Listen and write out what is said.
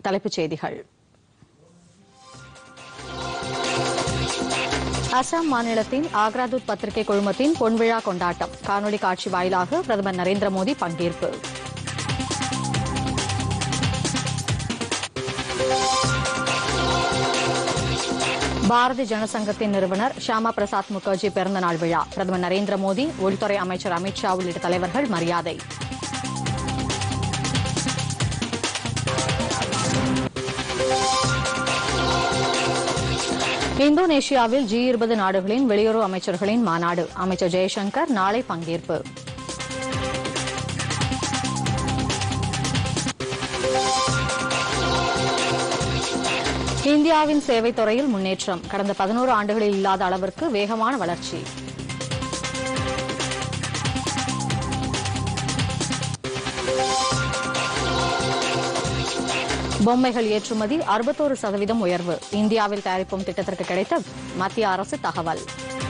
தலைப்புச் செய்திகள் அசாம் மாநிலத்தின் ஆக்ராதூத் பத்திரிகை குழுமத்தின் பொன்விழா கொண்டாட்டம் காணொலி காட்சி வாயிலாக பிரதமர் நரேந்திர மோடி பங்கேற்பு பாரதிய ஜனசங்கத்தின் நிறுவனர் ஷியாமா பிரசாத் முகர்ஜி பிறந்தநாள் விழா பிரதமர் நரேந்திர மோடி உள்துறை அமைச்சர் அமித் ஷா உள்ளிட்ட தலைவர்கள் மரியாதை இந்தோனேஷியாவில் ஜி இருபது நாடுகளின் வெளியுறவு அமைச்சர்களின் மாநாடு அமைச்சர் ஜெய்சங்கர் நாளை பங்கேற்பு இந்தியாவின் சேவைத் துறையில் முன்னேற்றம் கடந்த பதினோரு ஆண்டுகளில் இல்லாத அளவிற்கு வேகமான வளர்ச்சி பொம்மைகள் ஏற்றுமதி அறுபத்தோரு சதவீதம் உயர்வு இந்தியாவில் தயாரிப்போம் திட்டத்திற்கு கிடைத்த மத்திய அரசு தகவல்